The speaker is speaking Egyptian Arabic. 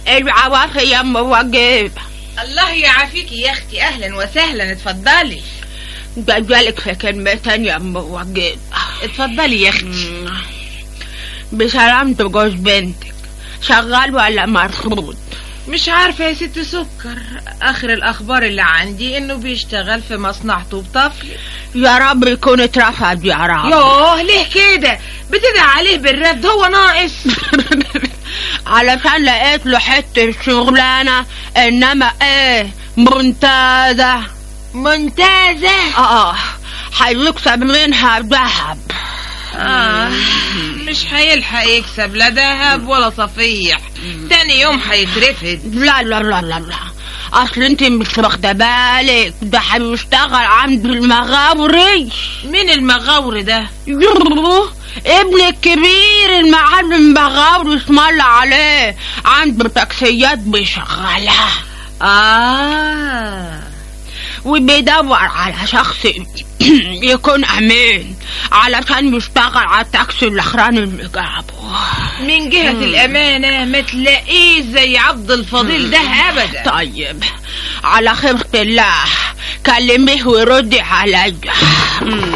العواطف يا ام وجيب الله يعافيكي يا اختي اهلا وسهلا اتفضلي جالك في كلمتين يا ام وجيب اتفضلي يا اختي بسلامة جوز بنتك شغال ولا مرفوض مش عارفة يا ست سكر اخر الاخبار اللي عندي انه بيشتغل في مصنعته بطفل يا رب يكون اترفض يا رب يوه ليه كده بتدعي عليه بالرد هو ناقص علشان لقيت له حتة شغلانة انما ايه ممتازة ممتازة اه هيكسب منها ذهب آه مش هيلحق يكسب لا ذهب ولا صفيح تاني يوم هيترفد لا لا لا لا لا اصل انت مش واخده بالك ده هيشتغل عند المغاوري مين المغاور ده يوه ابن الكبير المعلم مغاوري اسم الله عليه عنده تاكسيات بيشغلها اه وبيدور على شخص يكون امين علشان يشتغل على التاكسي الاخراني اللي جابه من جهة الأمانة ما تلاقيه زي عبد الفضيل ده أبدا طيب على خيرة الله كلميه وردي عليا